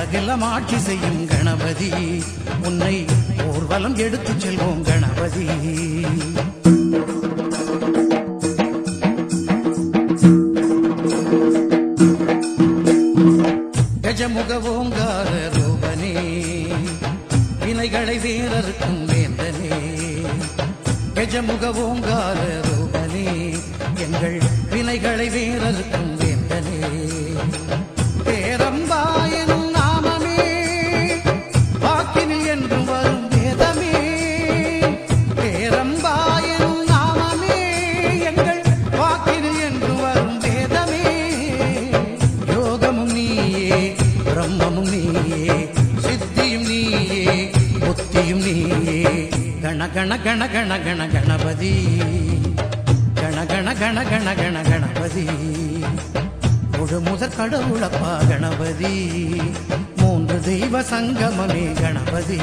உலகெல்லாம் ஆட்சி செய்யும் கணபதி உன்னை ஊர்வலம் எடுத்துச் செல்வோம் கணபதி கஜமுக ஓங்கார ரூபனே வினைகளை வேறறுக்கும் வேந்தனே கஜமுக ஓங்கார ரூபனே எங்கள் வினைகளை வேறறுக்கும் வேந்தனே பேரம்பாயனும் நாமமே வாக்கினில் என்றும் வரும் வேதமே பேரம்பாயனும் நாமமே எங்கள் வாக்கினில் என்றும் வரும் வேதமே யோகமும் நீயே பிரம்மமும் நீயே சித்தியும் நீயே புத்தியும் நீயே கண கண கண கண கண கணபதி கண கண கண கண கண கணபதி முழு முதற் கடவுளப்பா கணபதி மூன்று தெய்வ சங்கமமே கணபதி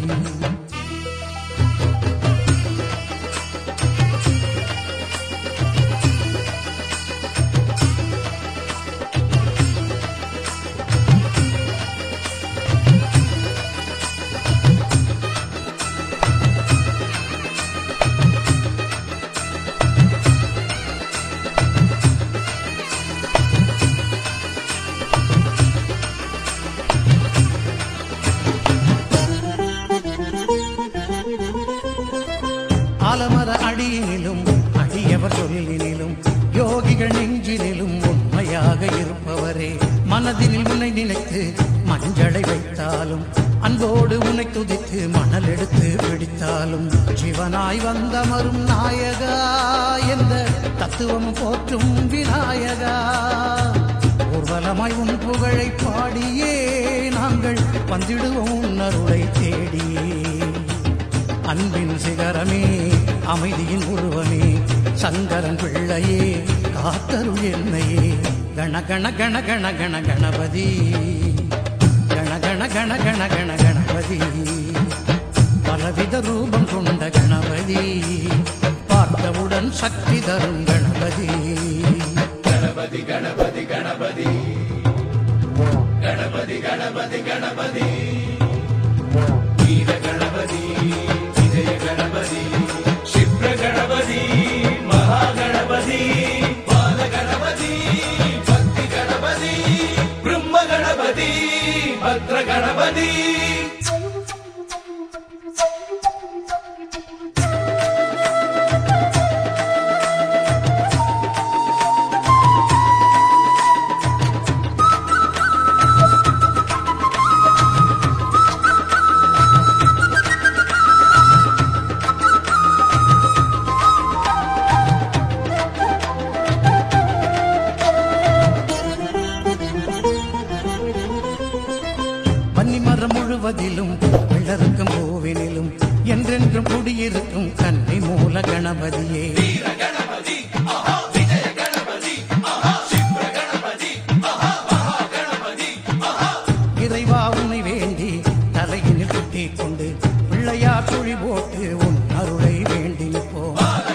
ஆலமர அடியினிலும் அடியவர் சொல்லினிலும் யோகிகள் நெஞ்சினிலும் உண்மையாக இருப்பவரே மனதினில் உன்னை நினைத்து மஞ்சளை வைத்தாலும் அன்போடு உன்னை துதித்து மணல் எடுத்து பிடித்தாலும் சிவனாய் வந்தமரும் நாயகா என்ற தத்துவம் போற்றும் விநாயகா ஊர்வலமாய் உன் புகழை பாடியே நாங்கள் வந்திடுவோம் உன் அருளை தேடியே அன்பின் சிகரமே அமைதியின் உருவமே சங்கரன் பிள்ளையே காத்தருள் என்னையே கண கண கண கண கண கணபதி கண கண கண கண கண கணபதி பலவித ரூபம் கொண்ட கணபதி பார்த்தவுடன் சக்தி தரும் கணபதி கணபதி கணபதி கணபதி கணபதி கணபதி கணபதி வீர கணபதி விஜய கணபதி சிப்ர கணபதி மகா கணபதி பால கணபதி பக்தி கணபதி பிரம்ம கணபதி பத்ர கணபதி பன்னிமரம் முழுவதிலும் விளருக்கும் பூவினிலும் என்றென்றும் குடியிருக்கும் கன்னி மூல கணபதியே இறைவா உன்னை வேண்டி தலையினில் குட்டிக் கொண்டு பிள்ளையார் குழி போட்டு உன் அருளை வேண்டி நிற்போம்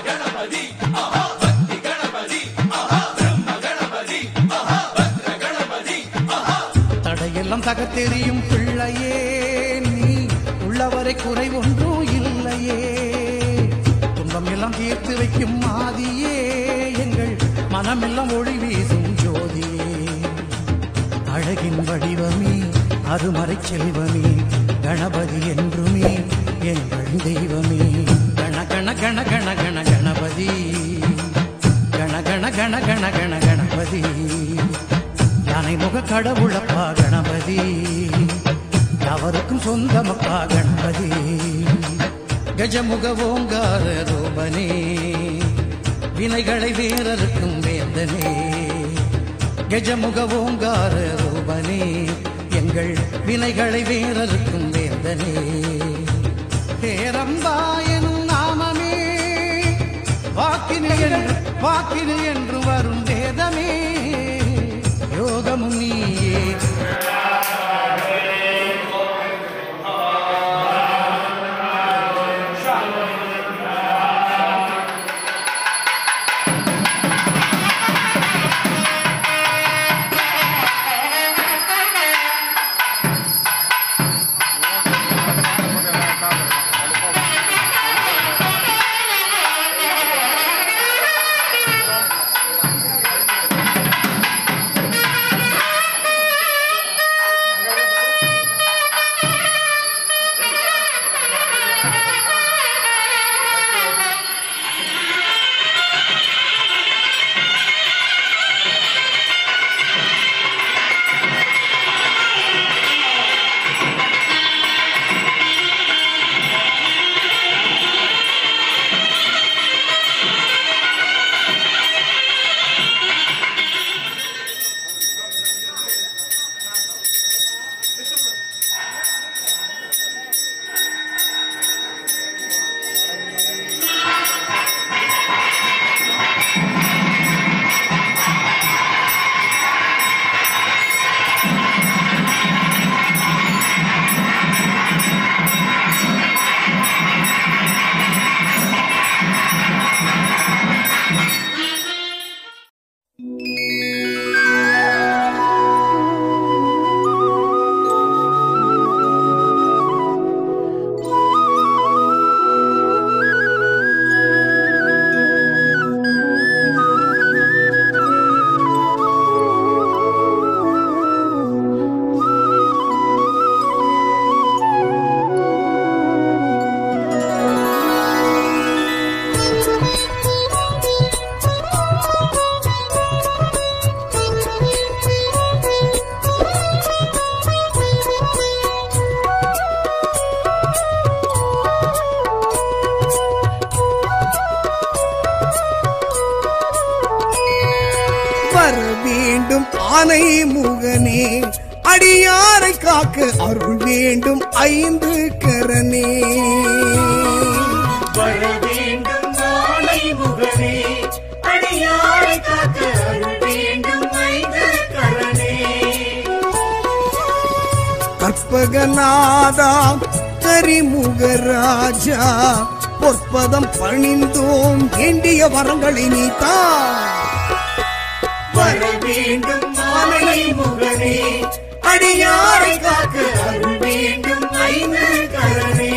தடையெல்லாம் தகத்தெறியும் பிள்ளையே நீ உள்ளவரை குறை ஒன்றும் இல்லையே துன்பம் எல்லாம் தீர்த்து வைக்கும் மாதியே எங்கள் மனமெல்லாம் ஒளி வீசும் ஜோதியே அழகின் வடிவமே அருமறை செல்வமே கணபதி என்றுமே எங்கள் தெய்வமே கண கண கண கண கண கணபதி கண கண கண கண கண கணபதி யானை முக கடவுளப்பா கணபதி யாவருக்கும் சொந்தமப்பா கணபதி கஜமுக ஓங்கார ரூபனே வினைகளை வேறறுக்கும் வேந்தனே கஜமுக ஓங்கார ரூபனே எங்கள் வினைகளை வேறறுக்கும் வேந்தனே பேரம்பாயனும் நாமமே வாக்கினில் என்று வாக்கினில் என்று வரும் வேதமே யோகமும் நீயே ஆனை முகனே அடியாரை காக்க அருள் வேண்டும் ஐந்து கரனே வர வேண்டும் நாளை முகனே அடியாரை காக்க அருள் வேண்டும் ஐந்து கரணே கற்பகநாதா கரிமுகராஜா பொற்பதம் பணிந்தோம் வேண்டிய வரங்களை நீத்தா வர வேண்டும் நாளை முகனே அடியாரை காக்க அருள் வேண்டும் ஐந்து கரணே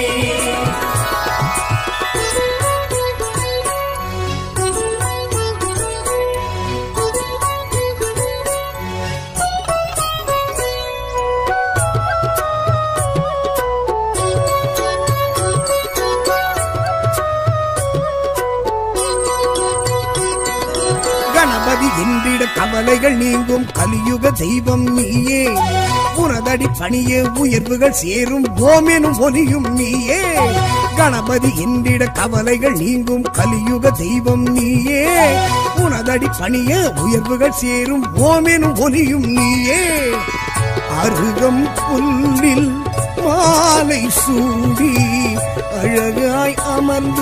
கணபதி என்றிட கவலைகள் நீங்கும் கலியுக தெய்வம் நீயே உனதடி பணியே உயர்வுகள் சேரும் ஓமெனும் ஒலியும் நீயே கணபதி என்றிட கவலைகள் நீங்கும் கலியுக தெய்வம் நீயே உனதடி பணிய உயர்வுகள் சேரும் ஓமெனும் ஒலியும் நீயே அருகம் புல்லில் மாலை சூடி அழகாய் அமர்ந்த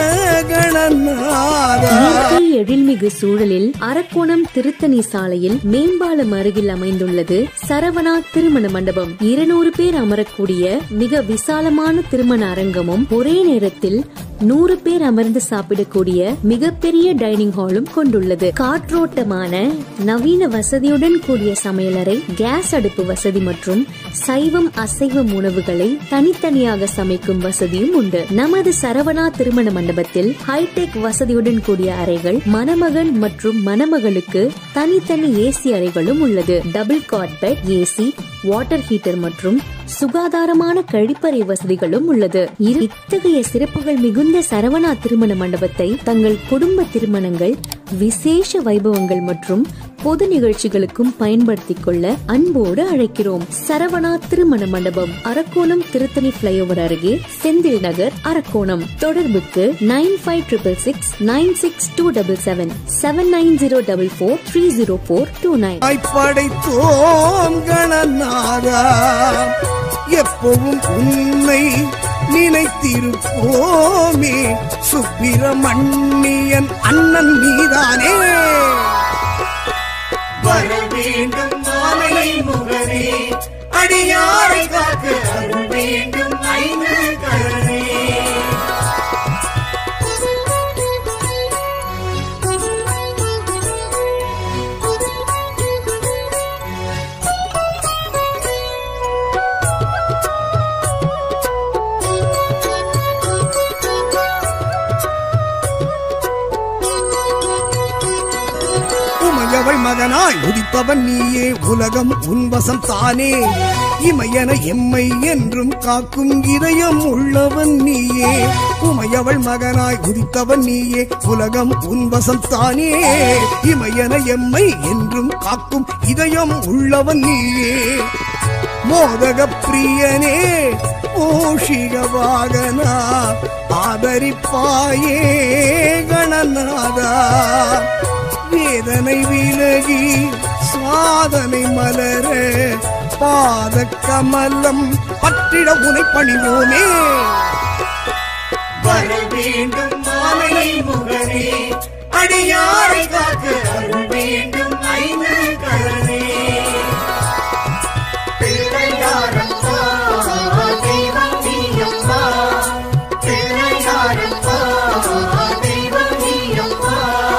கணநாதா இயற்கை எழில்மிகு சூழலில் அரக்கோணம் திருத்தணி சாலையில் மேம்பாலம் அருகில் அமைந்துள்ளது சரவணா திருமண மண்டபம் இருநூறு பேர் அமரக்கூடிய மிக விசாலமான திருமண அரங்கமும் ஒரே நேரத்தில் நூறு பேர் அமர்ந்து சாப்பிடக்கூடிய மிகப்பெரிய டைனிங் ஹாலும் கொண்டுள்ளது காற்றோட்டமான நவீன வசதியுடன் கூடிய சமையலறை கேஸ் அடுப்பு வசதி மற்றும் சைவம் அசைவம் உணவுகளை தனித்தனியாக சமைக்கும் வசதியும் உண்டு நமது சரவணா திருமண மண்டபத்தில் ஹைடெக் வசதியுடன் கூடிய அறைகள் மணமகன் மற்றும் மணமகளுக்கு தனித்தனி ஏசி அறைகளும் உள்ளது double cot bed AC water heater மற்றும் சுகாதாரமான கழிப்பறை வசதிகளும் உள்ளது இரு- இத்தகைய சிறப்புகள் மிகுந்த சரவணா திருமண மண்டபத்தை தங்கள் குடும்ப திருமணங்கள் விசேஷ வைபவங்கள் மற்றும் பொது நிகழ்ச்சிகளுக்கும் பயன்படுத்திக் கொள்ள அன்போடு அழைக்கிறோம் சரவணா திருமண மண்டபம் அரக்கோணம் திருத்தணி பிளைஓவர் அருகே செந்தில் நகர் அரக்கோணம் தொடர்புக்கு nine five triple six nine six two double seven seven nine zero double four three zero four two nine படைத்தோம் கணநாதா எப்பவும் உன்னை நினைத்திருப்போமே சுப்பிரமணியன் அண்ணன் நீதானே வர வேண்டும் மாலை முகனே அடியாரை காக்க அருள் வேண்டும் ஐந்து கரணே உமையவள் மகனாய் உதிப்பவன் நீயே உலகம் உன்வசம் தானே இமையன எம்மை என்றும் காக்கும் இதயம் உள்ளவன் நீயே உமையவள் மகனாய் உதித்தவன் நீயே உலகம் உன்வசம் தானே இமையன எம்மை என்றும் காக்கும் இதயம் உள்ளவன் நீயே மோதக பிரியனே மூஷிக வாகனா ஆதரிப்பாயே கணநாதா வேதனை விலகி சாதனை மலர பாத கமலம் பற்றிட உனை பணிவோமே வர வேண்டும் மாலை முகனே அடியாரை காக்க அருள் வேண்டும் ஐந்து கரணே பிள்ளையாரப்பா தெய்வம் நீயப்பா பிள்ளையாரப்பா தெய்வம் நீயப்பா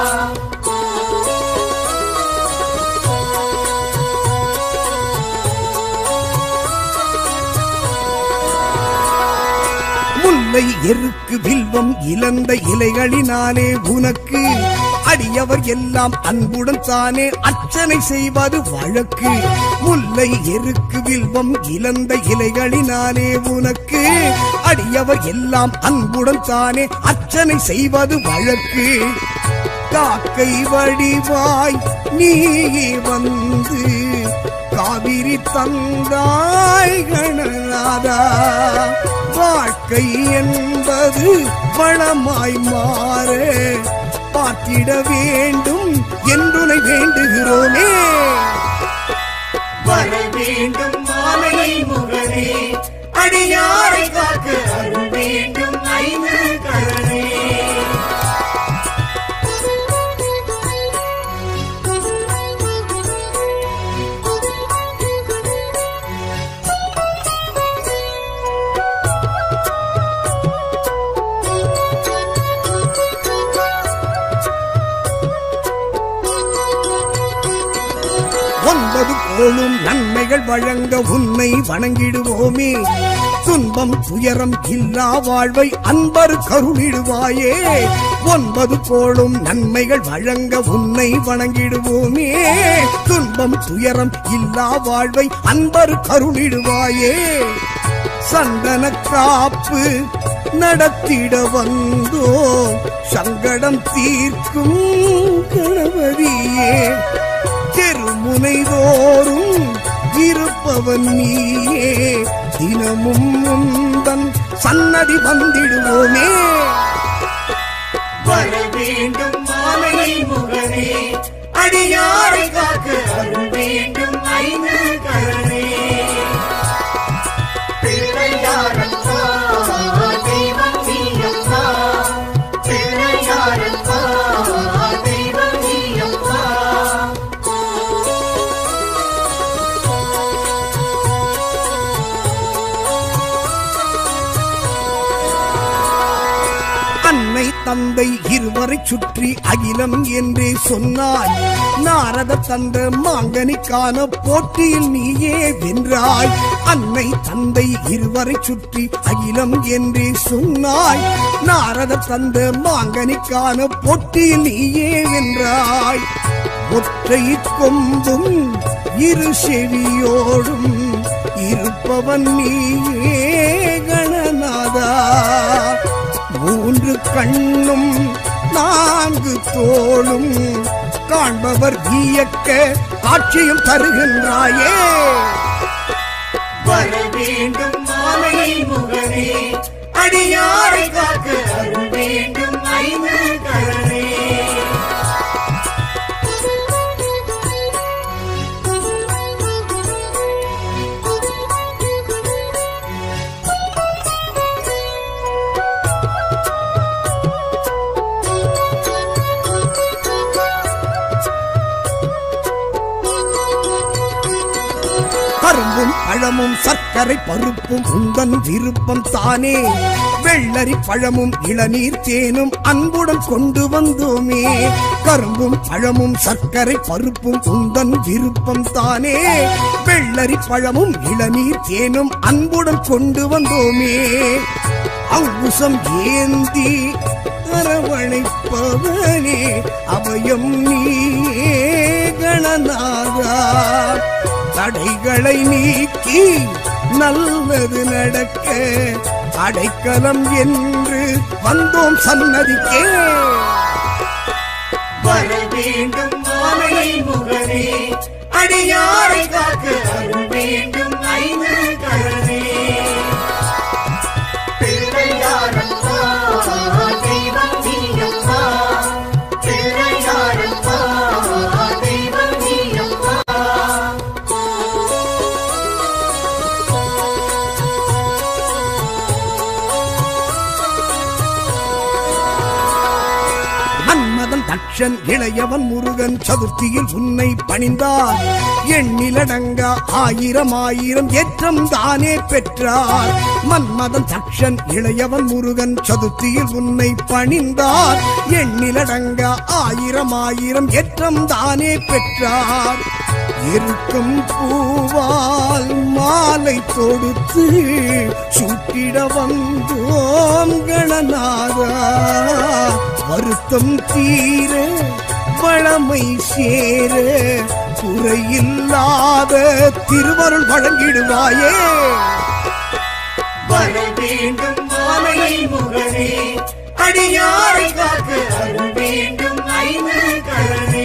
முல்லை எருக்கு வில்வம் இழந்த இலைகளினாலே உனக்கு அடியவர் எல்லாம் அன்புடன் தானே அர்ச்சனை செய்வது வழக்கு முல்லை எருக்கு வில்வம் இழந்த இலைகளினாலே உனக்கு அடியவர் எல்லாம் அன்புடன் தானே அர்ச்சனை செய்வது வழக்கு காக்கை வடிவாய் நீயே வந்து காவிரி தந்தாய் கணநாதா வாழ்க்கை என்பது வளமாய் மாற பார்த்திட வேண்டும் என்றுனை வேண்டுகிறோமே வர வேண்டும் மாமலை முகனே அடியாரை காக்க அருள் வேண்டும் ஐந்து கரணே ஒன்பது கோளும் நன்மைகள் வழங்க உன்னை வணங்கிடுவோமே துன்பம் துயரம் இல்லா வாழ்வை அன்பர் கருளிடுவாயே ஒன்பது கோளும் நன்மைகள் வழங்க உன்னை வணங்கிடுவோமே துன்பம் துயரம் இல்லா வாழ்வை அன்பர் கருளிடுவாயே சந்தன காப்பு நடத்திட வந்தோ சங்கடம் தீர்க்கும் கணவதியே தெருமுனைதோறும் இருப்பவன் நீயே தினமும் உந்தன் சன்னதி வந்திடுவோமே வர வேண்டும் மாமலை முகனே அடியாரை காக்க அருள் வேண்டும் ஐந்து கரணே பிள்ளையாரப்பா தெய்வம் நீயப்பா பிள்ளையாரப்பா தெய்வம் நீயப்பா அன்னை தந்தை இருவரை சுற்றி அகிலம் என்றே சொன்னாய் நாரத தந்த மாங்கனிக்கான போட்டியில் நீயே வென்றாய் அன்னை தந்தை இருவரை சுற்றி அகிலம் என்றே சொன்னாய் நாரத தந்த மாங்கனிக்கான போட்டியில் நீயே வென்றாய் ஒற்றை கொம்பும் இரு செவியோடும் இருப்பவன் நீயே கணநாதா மூன்று கண்ணும் நான்கு தோளும் காண்பவர் வியக்க காட்சியும் தருகின்றாயே வர வேண்டும் மாமலை முகனே அடியாரை காக்க அருள் வேண்டும் ஐந்து கரணே கரும்பும் பழமும் சர்க்கரை பருப்பும் உந்தன் விருப்பம் தானே வெள்ளரி பழமும் இளநீர் தேனும் அன்புடன் கொண்டு வந்தோமே கரும்பும் பழமும் சர்க்கரை பருப்பும் உந்தன் விருப்பம் தானே வெள்ளரி பழமும் இளநீர் தேனும் அன்புடன் கொண்டு வந்தோமே அங்குசம் ஏந்தி அரவணைப்பவனே அபயம் நீயே கணநாதா தடைகளை நீக்கி நல்லது நடக்க அடைக்கலம் என்று வந்தோம் சன்னதிக்கே வர வேண்டும் மாமலை முகனே அடியாரை காக்க அருள் வேண்டும் ஐந்து கரணே பிள்ளையாரப்பா தெய்வம் நீயப்பா பிள்ளையாரப்பா தெய்வம் நீயப்பா மன்மதன் தட்சன் இளையவன் முருகன் சதுர்த்தியில் உன்னை பணிந்தார் எண்ணிலடங்க ஆயிரம் ஆயிரம் ஏற்றம் தானே பெற்றார் மன்மதன் தட்சன் இளையவன் முருகன் சதுர்த்தியில் உன்னை பணிந்தார் எண்ணிலடங்க ஆயிரம் ஆயிரம் ஏற்றம் தானே பெற்றார் இருக்கும் பூவால் மாலை தொடுத்து சுட்டிட வந்தோம் கணநாதா வருத்தம் தீர வளமை சேர குறையில்லாத திருவருள் வழங்கிடுவாயே வர வேண்டும் மாமலை முகனே அடியாரை காக்க அருள் வேண்டும் ஐந்து கரணே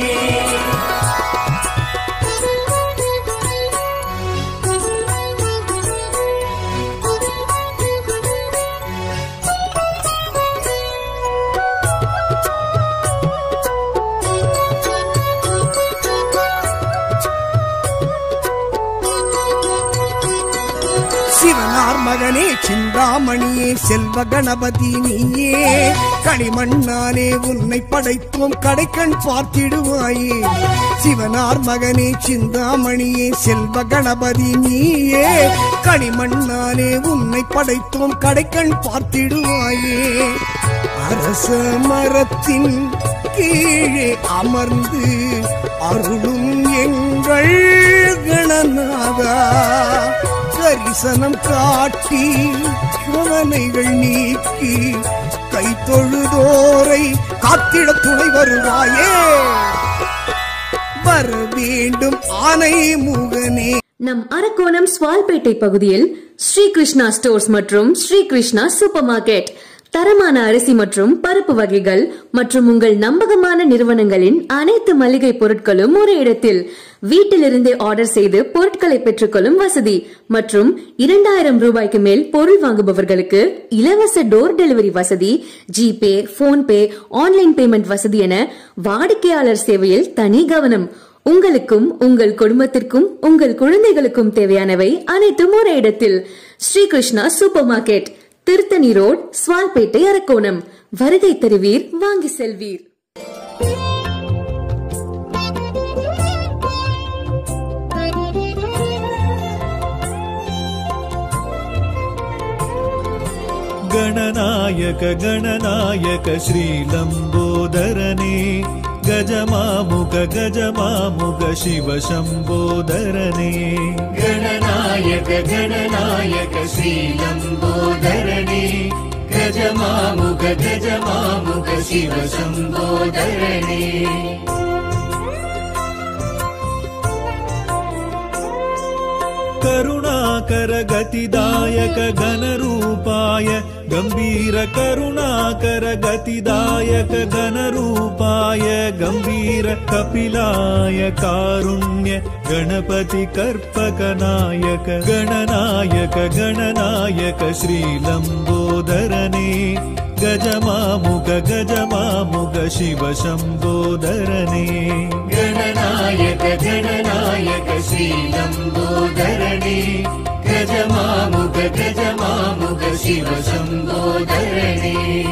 சிவனார் மகனே சிந்தாமணியே செல்வ கணபதி நீயே களிமண்ணாலே உன்னை படைத்தோம் கடைக்கண் பார்த்திடுவாயே சிவனார் மகனே சிந்தாமணியே செல்வ கணபதி நீயே களிமண்ணாலே உன்னை படைத்தோம் கடைக்கண் பார்த்திடுவாயே அரச மரத்தின் கீழே அமர்ந்து அருளும் எங்கள் கணநாதா தரிசனம் காட்டி கவலைகள் நீக்கி கை தொழுதோரை காத்திட துணை வருவாயே வர வேண்டும் ஆனை முகனே நம் அரக்கோணம் ஸ்வால்பேட்டை பகுதியில் ஸ்ரீ கிருஷ்ணா ஸ்டோர்ஸ் மற்றும் ஸ்ரீ கிருஷ்ணா சூப்பர் மார்க்கெட் தரமான அரிசி மற்றும் பருப்பு வகைகள் மற்றும் உங்கள் நம்பகமான நிறுவனங்களின் அனைத்து மளிகை பொருட்களும் ஒரே இடத்தில் வீட்டிலிருந்தே ஆர்டர் செய்து பொருட்களை பெற்றுக்கொள்ளும் வசதி மற்றும் இரண்டாயிரம் ரூபாய்க்கு மேல் பொருள் வாங்குபவர்களுக்கு இலவச டோர் டெலிவரி வசதி ஜிபே போன்பே ஆன்லைன் பேமெண்ட் வசதி என வாடிக்கையாளர் சேவையில் தனி கவனம் உங்களுக்கும் உங்கள் குடும்பத்திற்கும் உங்கள் குழந்தைகளுக்கும் தேவையானவை அனைத்தும் ஒரே இடத்தில் Sri Krishna supermarket Tiruttani road Swalpettai Arakkonam வருகை தருவீர் வாங்கி செல்வீர் गणनायक गणनायक श्रीलम्बोदरने गजमामुग गजमामुग शिव शम्बोदरने गणनायक गणनायक श्रीलम्बोदरणे गजमामुग गजमामुग शिव शम्बोदरणे करुणाकर गतिदायक घनरूपाय गम्भीर करुणाकर गतिदायक घनरूपाय गम्भीर कपिलाय कारुण्य गणपति कर्पकनायक गणनायक गणनायक श्रीलम्बोदरने गजमामुग गजमामुग शिव शम्बोदरने गणनायक गणनायक श्रीलम्बोदरणे गजमामुग गजमामुग शिव शम्बोदरणे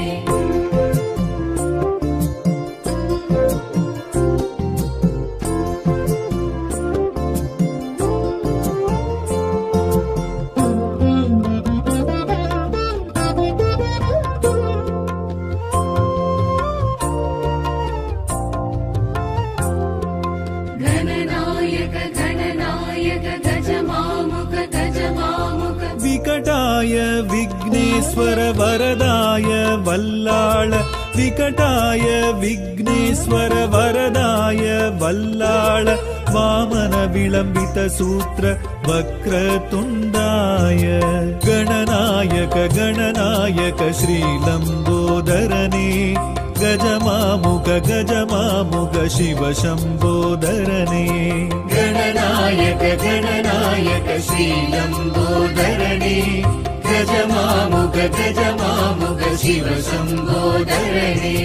गणनायक गणनायक गजमामुख गजमामुख विकटाय विघ्नेश्वर वरदाय वल्लाळ विकटाय विघ्नेश्वर वरदाय वल्लाळ वामन विलम्बित सूत्र वक्रतुण्डाय गणनायक गणनायक श्रीलम्बोदरने गजमामुग गजमामुग शिव शम्बोदरने गणनायक गणनायक श्रीलम्बोदरणे गजमामुग गजमामुग शिव शम्बोदरणे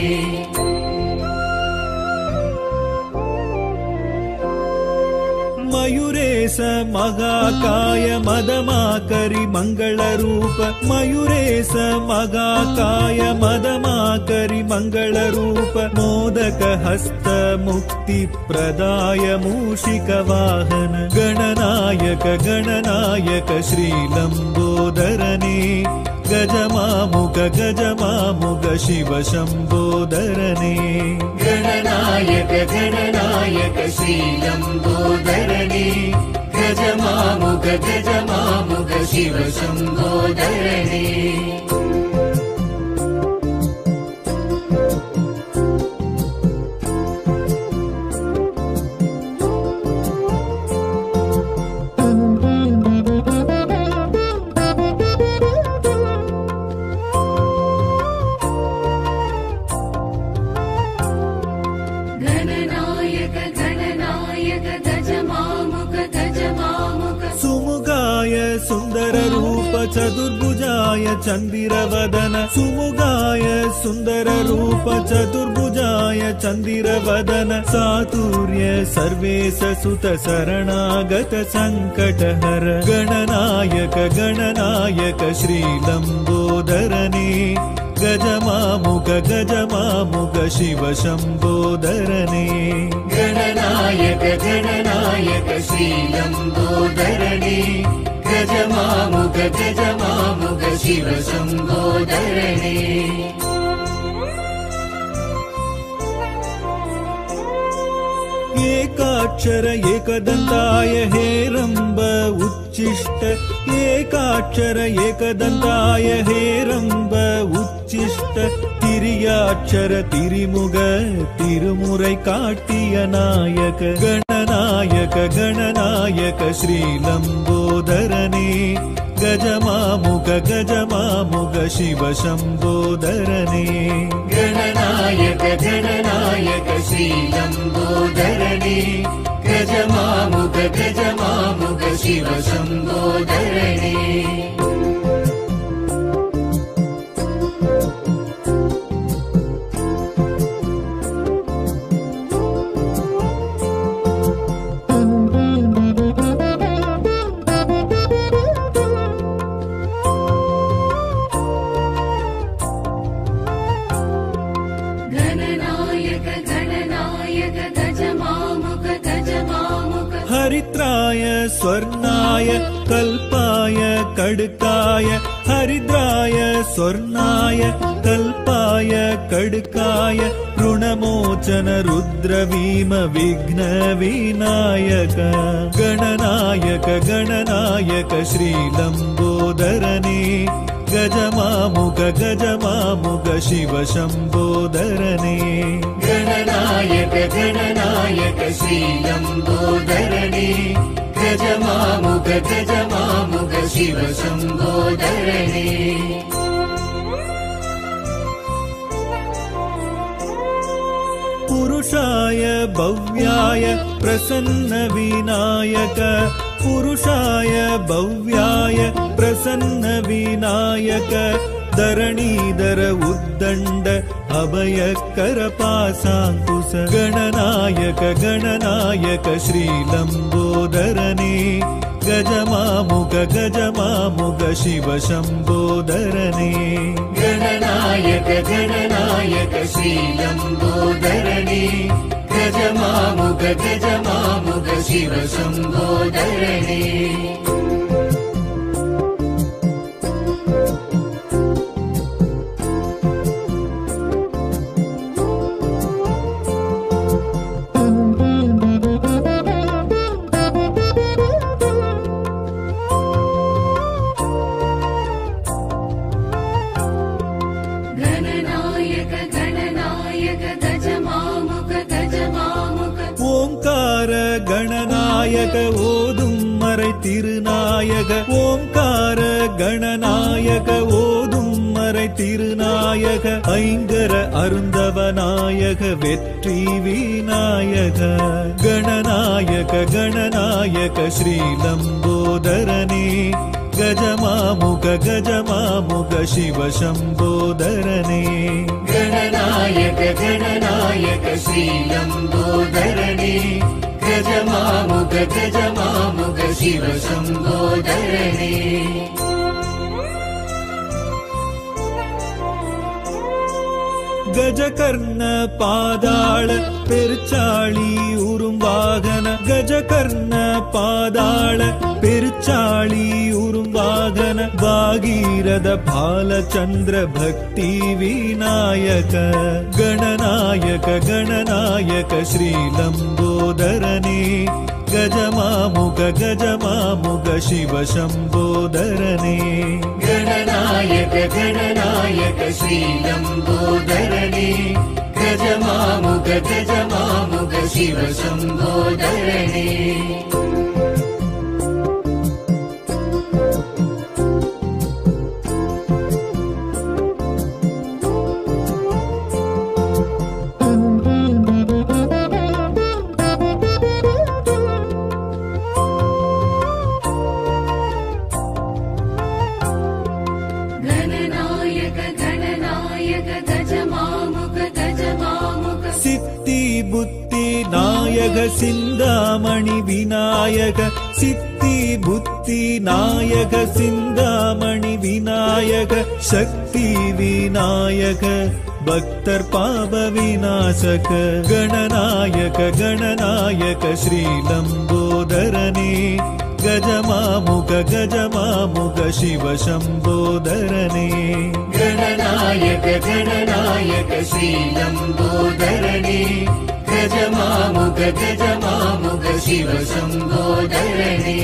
मयूरेश मगाकाय मदमाकरि मङ्गलरूप मयूरेश मगाकाय मदमाकरि मङ्गलरूप मोदक हस्त मुक्तिप्रदाय मूषिकवाहन गणनायक गणनायक श्रीलम्बोदरने गजमामुग गजमामुग शिव शम्बोदरने गणनायक गणनायक श्रीलम्बोदरणे गजमामुग गजमामुग शिव शम्बोदरणे गणनायक गणनायक गजमामुख गजमामुख सुमुखाय सुन्दराय सुन्दररूप चतुर्भुजाय चन्दिरवदन सुमुगाय सुन्दररूप चतुर्भुजाय चन्दिरवदन सातुर्य सर्वेश सुत शरणागत सङ्कटहर गणनायक गणनायक श्रीलम्बोदरने गजमामुग गजमामुग शिव शम्बोदरने गणनायक गणनायक श्रीलम्बोदरणे गजमामुग गजमामुग शिव शम्बोदरणे एकाक्षर एकदन्ताय हेरम्ब उच्चिष्ट एकाक्षर एकदन्ताय हेरम्ब उच्चिष्ट திரியாட்சர திரிமுக திருமுறை காட்டிய நாயக கணநாயக கணநாயக ஸ்ரீலம்போதரனே கஜமாமுக கஜமாமுக சிவ சம்போதரனே गणनायक गणनायक श्रीलम्बोदरणे गजमामुग गजमामुग शिव शम्बोदरणे गणनायक गणनायक गजमामुख गजमामुख हरिद्राय स्वर्णाय कल्पाय कड्काय हरिद्राय स्वर्णाय कल्पाय कड्काय ऋणमोचन रुद्रवीम विघ्न विनायक गणनायक गणनायक श्रीलम्बोदरने गजमामुग गजमामुग शिव शम्बोदरने गणनायक गणनायक श्रीलम्बोदरणे गजमामुग गजमामुग शिव शम्बोदरणे पुरुषाय भव्याय प्रसन्न विनायक पुरुषाय भव्याय प्रसन्न विनायक धरणीधर उद्दण्ड अभयकर पासाङ्कुश गणनायक गणनायक श्रीलम्बोदरने गजमामुग गजमामुग शिव शम्बोदरने गणनायक गणनायक श्रीलम्बोदरणे गजमामुग गजमामुग शिव शम्बोदरणे गणनायक गणनायक गजमामुख गजमामुख ஓங்கார கணநாயக ஓதும் மறை திருநாயக ஓங்கார கணநாயக ஓதும் மறை திருநாயக ஐங்கர அருந்தவநாயக வெற்றி விநாயக கணநாயக கணநாயக ஸ்ரீலம்போதரனே கஜமாமுக கஜமாமுக சிவ சம்போதரனே गणनायक गणनायक श्रीलम्बोदरणे गजमामुग गजमामुग शिव शम्बोदरणे கஜகர்ண பாதாள பெருச்சாளி உறும் வாகன கஜகர்ண பாதாள பெருச்சாளி உறும் வாகன பாகீரத பாலச்சந்திர பக்தி விநாயக கணநாயக கணநாயக ஸ்ரீலம்போதரனே கஜமாமுக கஜமாமுக சிவ சம்போதரனே गणनायक गणनायक श्रीलम्बोदरणे गजमामुग गजमामुग शिव शम्बोदरणे விநாயக சிந்தாமணி விநாயக சித்தி புத்தி நாயக சிந்தாமணி விநாயக சக்தி விநாயக பக்தர் பாப விநாசக கணநாயக கணநாயக ஸ்ரீலம்போதரனே கஜமாமுக கஜமாமுக சிவ சம்போதரனே गणनायक गणनायक श्रीलम्बोदरणे गजमामुग गजमामुग शिव शम्बोदरणे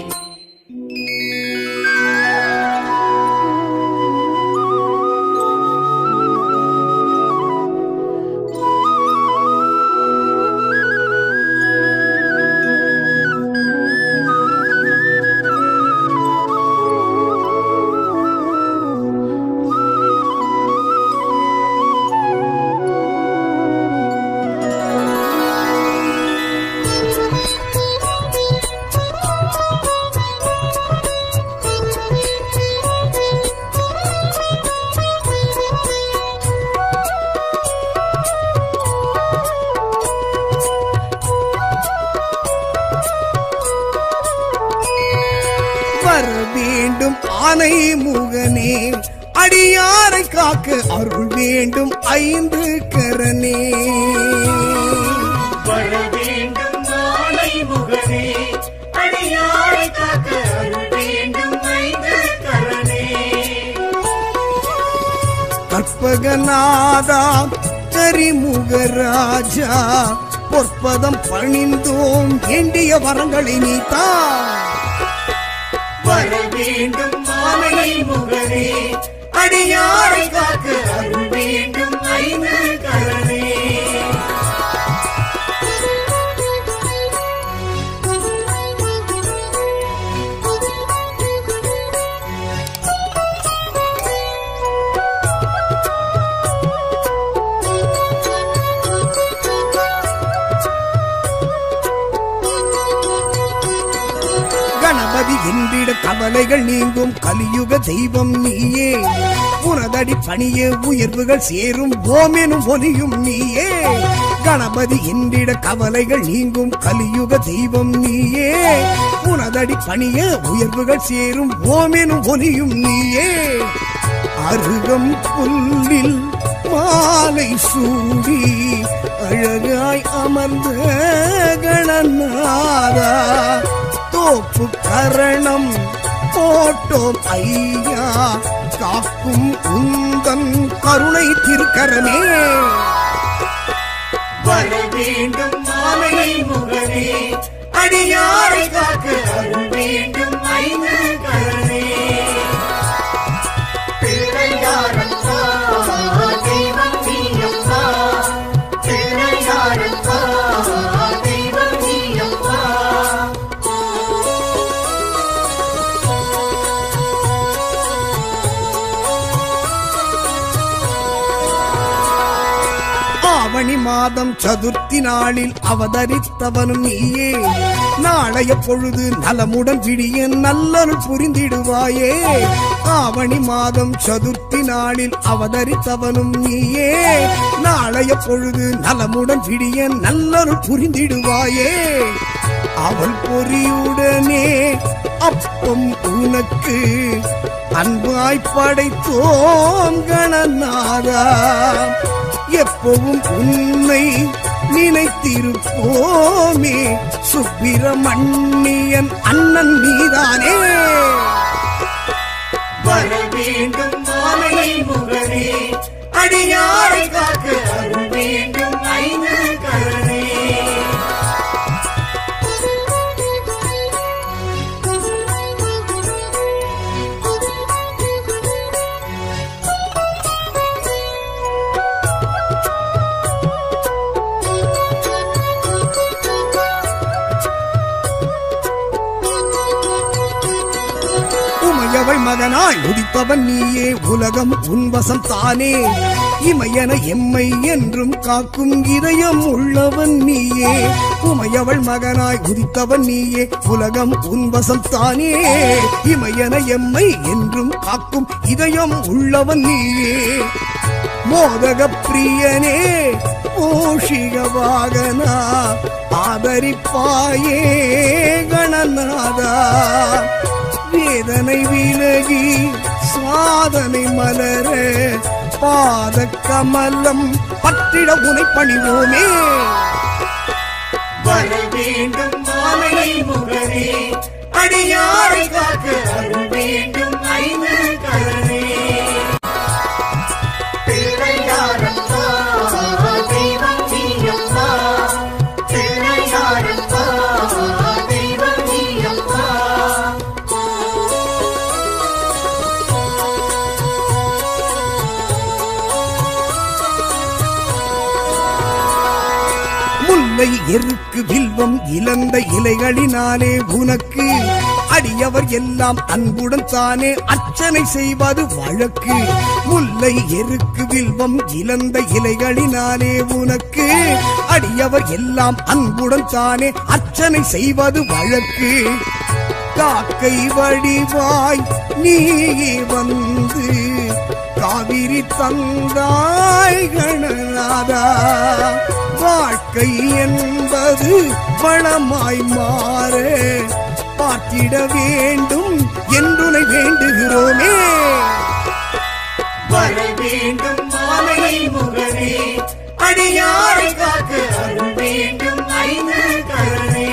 வர வேண்டும் ஆனை முகனே அடியாரை காக்க அருள் வேண்டும் ஐந்து கரனே வர வேண்டும் மாலை முகனே அடியாரை காக்க அருள் வேண்டும் ஐந்து கரணே கற்பகநாதா கரிமுகராஜா பொற்பதம் பணிந்தோம் வேண்டிய வரங்களை நீத்தா வர வேண்டும் மாலை முகனே அடியாரை காக்க அருள் வேண்டும் ஐந்து கரணே கணபதி என்றிட கவலைகள் நீங்கும் கலியுக தெய்வம் நீயே உனதடி பணிய உயர்வுகள் சேரும் ஓமெனும் ஒலியும் நீயே கணபதி என்றிட கவலைகள் நீங்கும் கலியுக தெய்வம் நீயே உனதடி பணிய உயர்வுகள் சேரும் ஓமெனும் ஒலியும் நீயே அருகம் புல்லில் மாலை சூடி அழகாய் அமர்ந்த கணநாதா தோப்பு கரணம் போட்டோம் ஐயா காக்கும் உந்தன் கருணை திருக்கரமே வர வேண்டும் மாலை முகனே அடியாரை காக்க அருள் வேண்டும் ஐந்து கரணே பிள்ளையாரப்பா தெய்வம் நீயப்பா பிள்ளையாரப்பா தெய்வம் நீயப்பா ஆவணி மாதம் சதுர்த்தி நாளில் அவதரித்தவனும் நீயே நாளைய பொழுது நலமுடன் விடிய நல்லருள் புரிந்திடுவாயே ஆவணி மாதம் சதுர்த்தி நாளில் அவதரித்தவனும் நீயே நாளைய பொழுது நலமுடன் விடிய நல்லருள் புரிந்திடுவாயே அவள் பொறியுடனே அப்பம் உனக்கு அன்பாய் படைத்தோம் கணநாதா எப்பவும் உன்னை நினைத்திருப்போமே சுப்பிரமணியன் அண்ணன் நீதானே வர வேண்டும் மாலை முகனே அடியாரை காக்க அருள் வேண்டும் ஐந்து கரணே உமையவள் மகனாய் உதித்தவன் நீயே உலகம் உன்வசம் தானே இமையன எம்மை என்றும் காக்கும் இதயம் உள்ளவன் நீயே உமையவள் மகனாய் உதித்தவன் நீயே உலகம் உன்வசம் தானே இமையன எம்மை என்றும் காக்கும் இதயம் உள்ளவன் நீயே மோதக பிரியனே மூஷிக வாகனா ஆதரிப்பாயே கணநாதா வேதனை விலகி சாதனை மலர பாத கமலம் பற்றிட உனை பணிவோமே வர வேண்டும் மாலை முகனே அடியாரை காக்க அருள் வேண்டும் ஐந்து கரணே பிள்ளையாரப்பா தெய்வம் நீயப்பா பிள்ளையாரப்பா தெய்வம் நீயப்பா முல்லை எருக்கு வில்வம் இழந்த இலைகளினாலே உனக்கு அடியவர் எல்லாம் அன்புடன் தானே அர்ச்சனை செய்வது வழக்கு முல்லை எருக்கு வில்வம் இழந்த இலைகளினாலே உனக்கு அடியவர் எல்லாம் அன்புடன் தானே அர்ச்சனை செய்வது வழக்கு காக்கை வடிவாய் நீ வந்து காவிரி தந்தாய் கணநாதா வாழ்க்கை என்பது வளமாய் மாற பார்த்திட வேண்டும் என்றுனை வேண்டுகிறோமே வர வேண்டும் மாலை முகனே அடியாரை காக்க அருள் வேண்டும் ஐந்து கரணே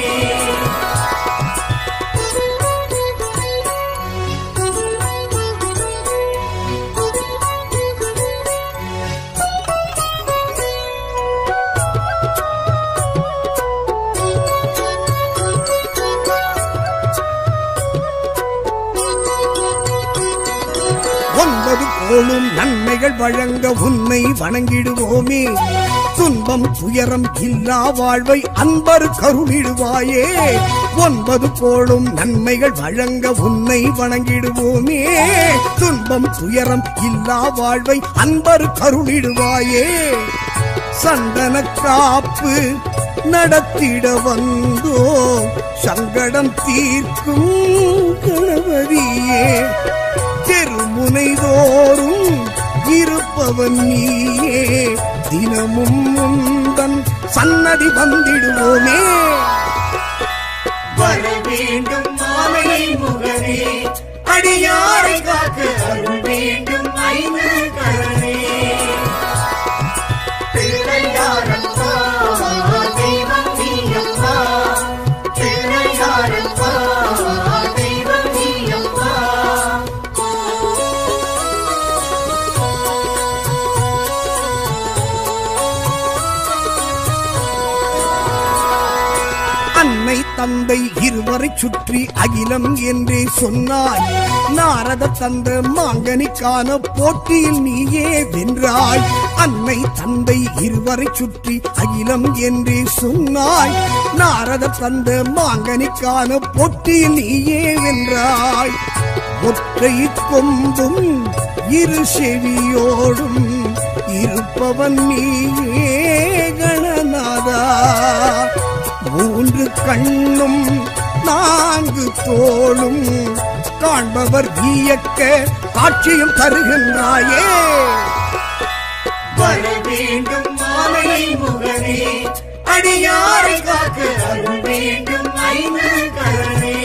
ஒன்பது போலும் நன்மைகள் வழங்க உன்னை வணங்கிடுவோமே துன்பம் துயரம் இல்லா வாழ்வை அன்பர் கருணிடுவாயே ஒன்பது போலும் நன்மைகள் வழங்க உன்னை வணங்கிடுவோமே துன்பம் துயரம் இல்லா வாழ்வை அன்பர் கருணிடுவாயே சந்தன காப்பு நடத்திட வந்தோ சங்கடம் தீர்க்கும் கணவதியே தெருமுனை தோறும் இருப்பவன் நீயே தினமும் முந்தன் சன்னதி வந்திடுவோமே வர வேண்டும் மாலை முகனே அடியாரை காக்க அருள் வேண்டும் ஐந்து கரணே பிள்ளையாரப்பா தெய்வம் நீயப்பா பிள்ளையாரப்பா தெய்வம் நீயப்பா அன்னை தந்தை இருவரை சுற்றி அகிலம் என்றே சொன்னாய் நாரத தந்த மாங்கனிக்கான போட்டியில் நீயே வென்றாய் அன்னை தந்தை இருவரை சுற்றி அகிலம் என்றே சொன்னாய் நாரத தந்த மாங்கனிக்கான போட்டியில் நீயே வென்றாய் ஒற்றை கொம்பும் இரு செவியோடும் இருப்பவன் நீயே கணநாதா மூன்று கண்ணும் நான்கு தோளும் காண்பவர் வியக்க காட்சியும் தருகின்றாயே வர வேண்டும் மாலை முகனே அடியாரை காக்க அருள் வேண்டும் ஐந்து கரணே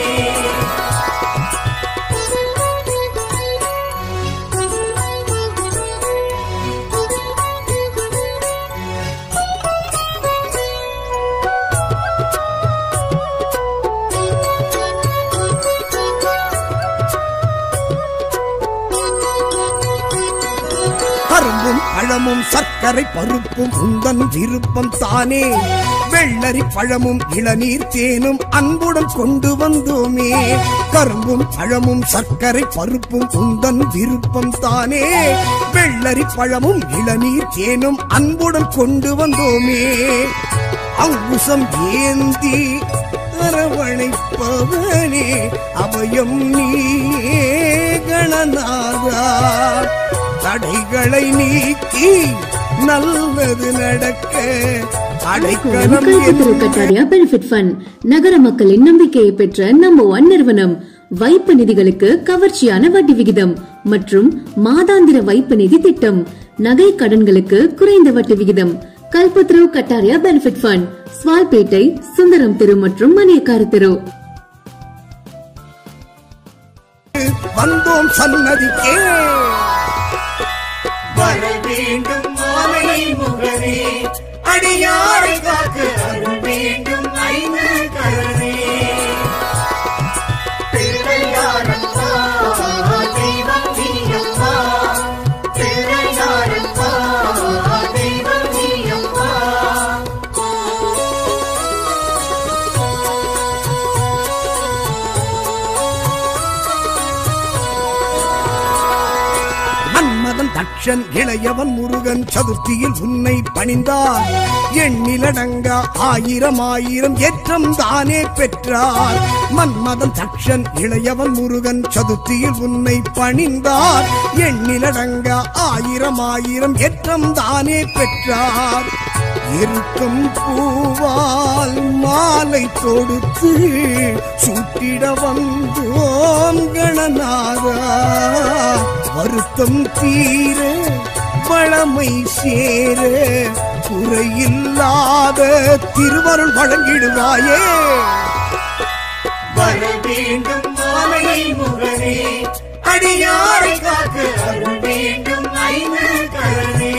கரும்பும் பழமும் சர்க்கரை பருப்பும் உந்தன் விருப்பம் தானே வெள்ளரி பழமும் இளநீர் தேனும் அன்புடன் கொண்டு வந்தோமே கரும்பும் பழமும் சர்க்கரை பருப்பும் உந்தன் விருப்பம் தானே வெள்ளரி பழமும் இளநீர் தேனும் அன்புடன் கொண்டு வந்தோமே அங்குசம் ஏந்தி அரவணைப்பவனே அபயம் நீயே கணநாதா தடைகளை நீக்கி நல்லது நடக்க அடைக்கலம் கழுத்து திரு என்று கட்டாரியா பெனிஃபிட் ஃபண்ட் நகர மக்களின் நம்பிக்கையை பெற்ற நம்பர் ஒன் நிறுவனம் வைப்பு நிதிகளுக்கு கவர்ச்சியான வட்டி விகிதம் மற்றும் மாதாந்திர வைப்பு நிதி திட்டம் நகை கடன்களுக்கு குறைந்த வட்டி விகிதம் கல்பத்ரு கட்டாரியா பெனிஃபிட் ஃபண்ட் ஸ்வால்பேட்டை சுந்தரம் தெரு மற்றும் மணியக்கார தெரு வந்தோம் சன்னதிக்கே வர வேண்டும் மாலை முகனே அடியாரை காக்க அருள் வேண்டும் ஐந்து கரணே பிள்ளையாரப்பா தெய்வம் நீயப்பா பிள்ளையாரப்பா தெய்வம் நீயப்பா மன்மதன் தக்ஷன் இளையவன் முருகன் சதுர்த்தியில் உன்னை பணிந்தார் எண்ணிலடங்கா ஆயிரம் ஆயிரம் ஏற்றம் தானே பெற்றார் மன்மதன் தக்ஷன் இளையவன் முருகன் சதுர்த்தியில் உன்னை பணிந்தார் எண்ணிலடங்கா ஆயிரம் ஆயிரம் ஏற்றம் தானே பெற்றார் இருக்கும் பூவால் மாலை தொடுத்து சூட்டிட வந்தோம் கணநாதா வருத்தம் தீர வளமை சேர குறையில்லாத திருவருள் வழங்கிடுவாயே வர வேண்டும் மாலை முகனே அடியாரை காக்க அருள் வேண்டும் ஐந்து கரணே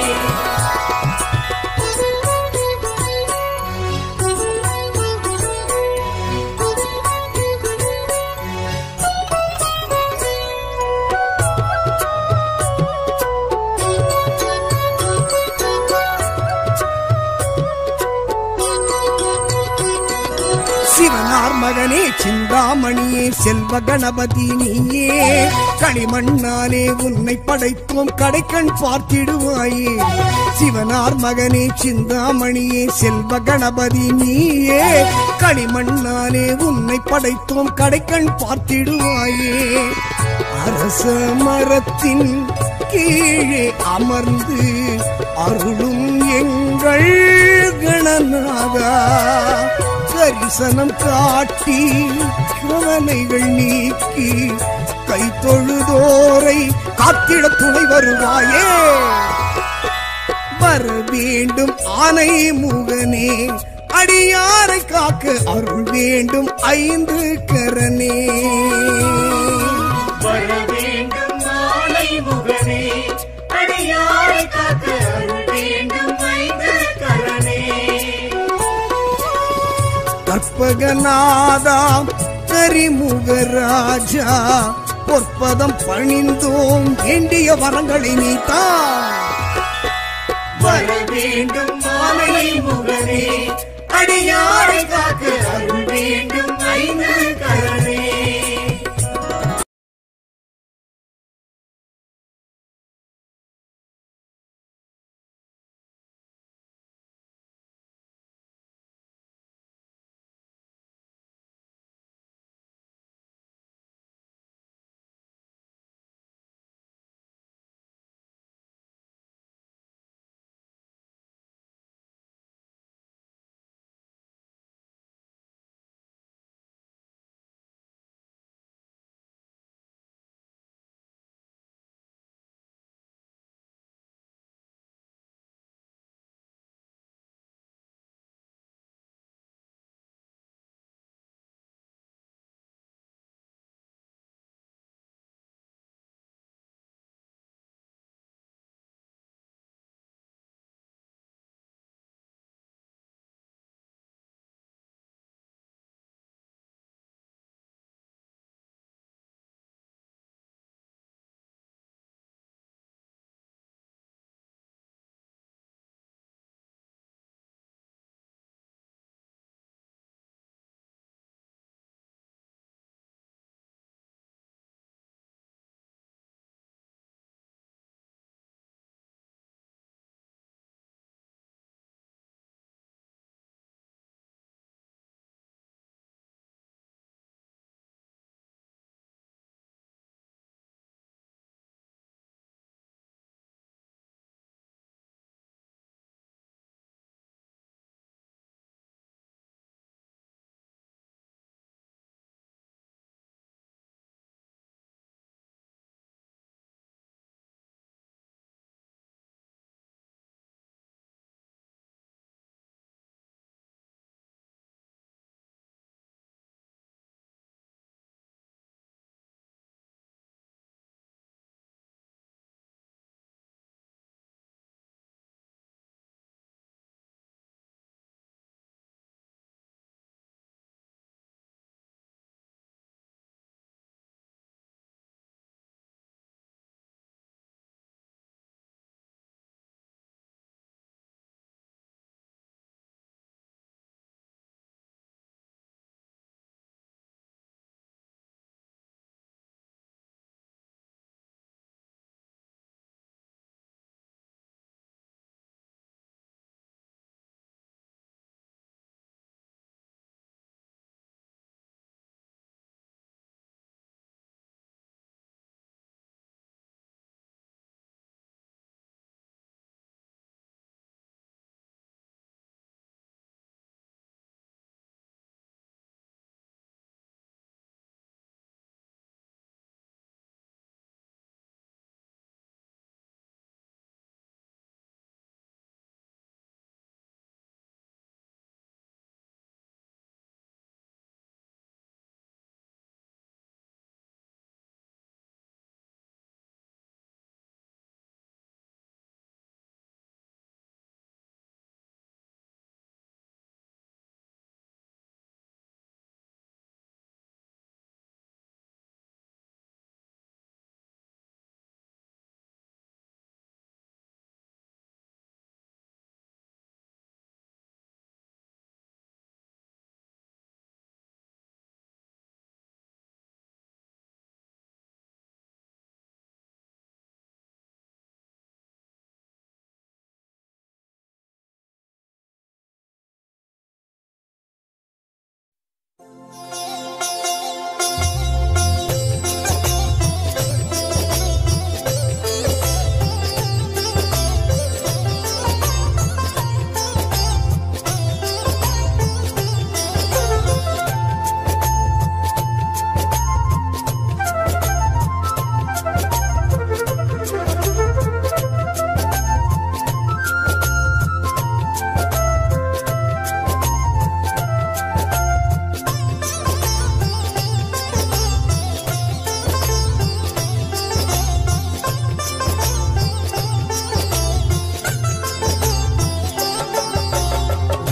சிவனார் மகனே சிந்தாமணியே செல்வ கணபதி நீயே களிமண்ணாலே உன்னை படைத்தோம் கடைக்கண் பார்த்திடுவாயே சிவனார் மகனே சிந்தாமணியே செல்வ கணபதி நீயே களிமண்ணாலே உன்னை படைத்தோம் கடைக்கண் பார்த்திடுவாயே அரச மரத்தின் கீழே அமர்ந்து அருளும் எங்கள் கணநாதா தரிசனம் காட்டி கவலைகள் நீக்கி கை தொழுதோரை காத்திட துணை வருவாயே வர வேண்டும் ஆனை முகனே அடியாரை காக்க அருள் வேண்டும் ஐந்து கரனே வர வேண்டும் மாலை முகனே அடியாரை காக்க அருள் வேண்டும் ஐந்து கரணே கற்பகநாதா கரிமுகராஜா பொற்பதம் பணிந்தோம் வேண்டிய வரங்களை நீத்தா வர வேண்டும் மாலை முகனே அடியாரை காக்க அருள் வேண்டும் ஐந்து கரணே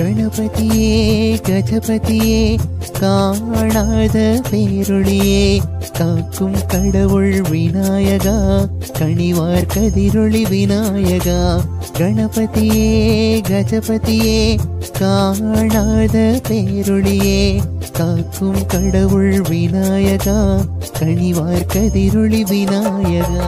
கணபதியே கஜபதியே காணாத பேரொளியே காக்கும் கடவுள் விநாயகா கனிவார் கதிரொளி விநாயகா கணபதியே கஜபதியே காணாத பேரொளியே காக்கும் கடவுள் விநாயகா கனிவார் கதிரொளி விநாயகா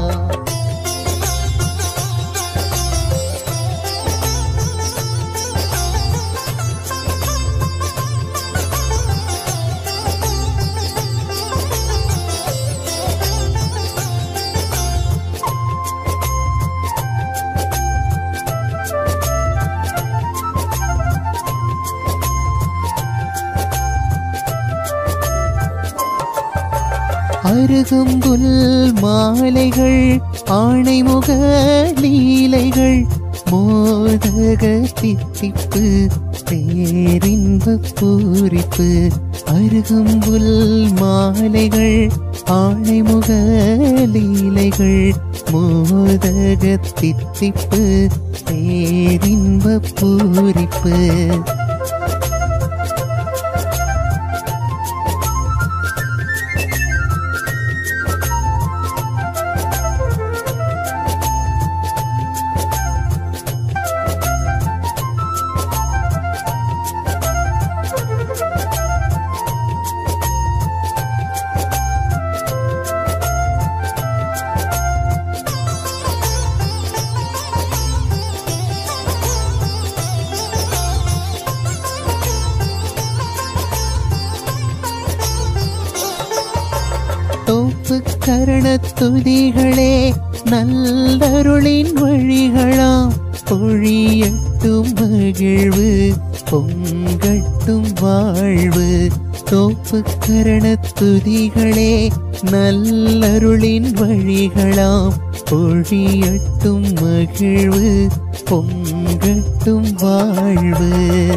அருகும்புல் மாலைகள் ஆணைமுக லீலைகள் மோதக தித்திப்பு பேரின்ப பூரிப்பு அருகும்புல் மாலைகள் ஆணைமுக லீலைகள் மோதக தித்திப்பு பேரின்ப பூரிப்பு தோப்பு கரண துதிகளே நல்லருளின் வழிகளாம் பொழியட்டும் மகிழ்வு பொங்கட்டும் வாழ்வு தோப்பு கரண துதிகளே நல்லருளின் வழிகளாம் பொழியட்டும் மகிழ்வு பொங்கட்டும் வாழ்வு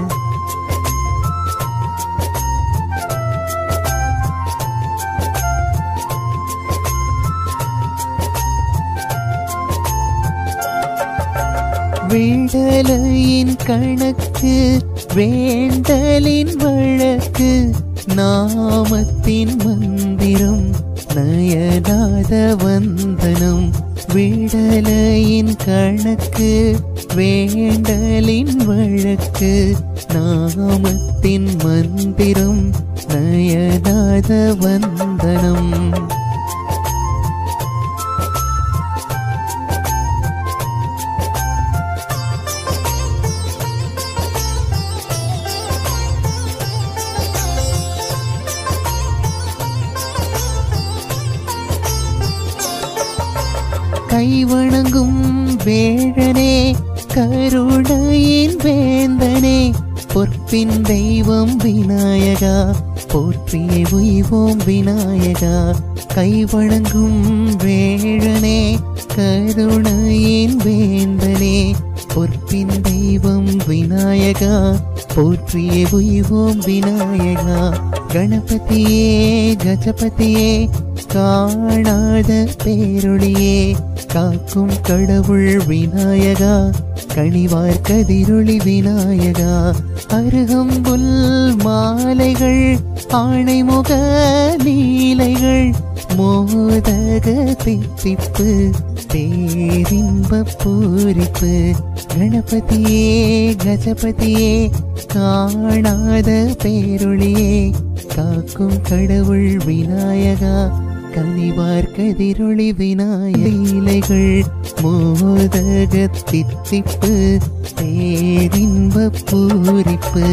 விடலையின் கணக்கு வேண்டலின் வழக்கு நாமத்தின் மந்திரம் நயனாத வந்தனம் விடலையின் கணக்கு வேண்டலின் வழக்கு நாமத்தின் மந்திரம் நயனாத வந்தனம் கைவணங்கும் வேழனே கருணையின் வேந்தனே பொற்பின் தெய்வம் விநாயகா போற்றியே உய்வோம் விநாயகா கைவணங்கும் வேழனே கருணையின் வேந்தனே பொற்பின் தெய்வம் விநாயகா போற்றியே உய்வோம் விநாயகா கணபதியே கஜபதியே காணாத பேரொளியே காக்கும் கடவுள் விநாயகா கனிவார் கதிரொளி விநாயகா அருகம்புல் மாலைகள் ஆணைமுக லீலைகள் மோதக தித்திப்பு பேரின்ப பூரிப்பு கணபதியே கஜபதியே காணாத பேரொளியே காக்கும் கடவுள் விநாயகா கனிவார் கதிரொளி விநாயகைகள் மோதக தித்திப்பு பேரின்ப பூரிப்பு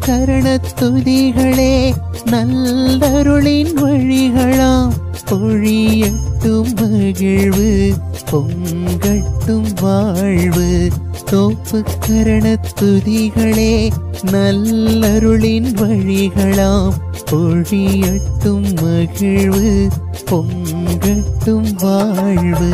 கரணத்துதிகளே நல்லருளின் வழிகளாம் பொழியட்டும் மகிழ்வு பொங்கட்டும் வாழ்வு தோப்பு கரணத்துதிகளே நல்லருளின் வழிகளாம் பொழியட்டும் மகிழ்வு பொங்கட்டும் வாழ்வு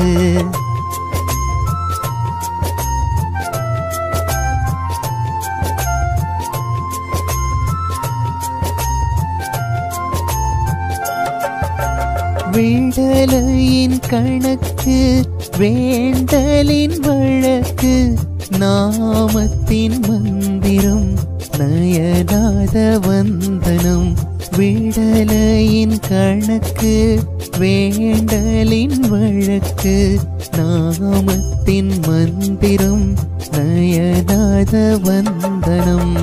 வேண்டலையின் கணக்கு வேண்டலின் வழக்கு நாமத்தின் மந்திரம் நயனாத வந்தனம் விடலையின் கணக்கு வேண்டலின் வழக்கு நாமத்தின் மந்திரம் நயனாத வந்தனம்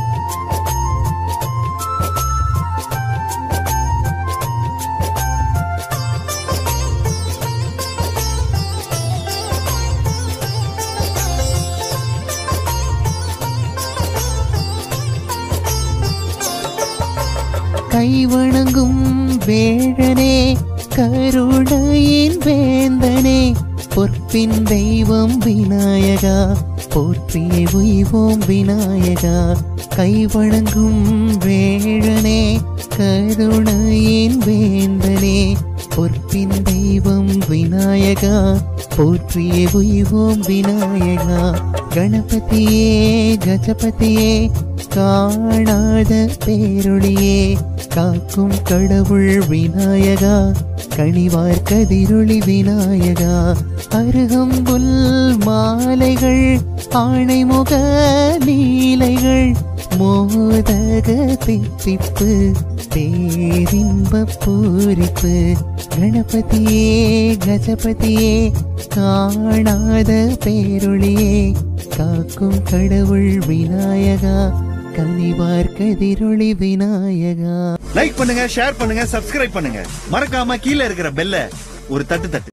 கைவணங்கும் வேழனே கருணையின் வேந்தனே பொற்பின் தெய்வம் விநாயகா போற்றியே உய்வோம் விநாயகா கைவணங்கும் வேழனே கருணையின் வேந்தனே பொற்பின் தெய்வம் விநாயகா போற்றியே உய்வோம் விநாயகா கணபதியே கஜபதியே காணாத பேரொளியே காக்கும் கடவுள் விநாயகா கனிவார் கதிரொளி விநாயகா அருகம்புல் மாலைகள் ஆணைமுக நீலைகள் மோதக தித்திப்பு பேரின்ப பூரிப்பு கணபதியே கஜபதியே காணாத பேரொளியே காக்கும் கடவுள் விநாயகா கனிவார் கதிரொளி விநாயகா லைக் பண்ணுங்க ஷேர் பண்ணுங்க சப்ஸ்கிரைப் பண்ணுங்க மறக்காம கீழே இருக்கிற பெல்ல ஒரு தட்டு தட்டு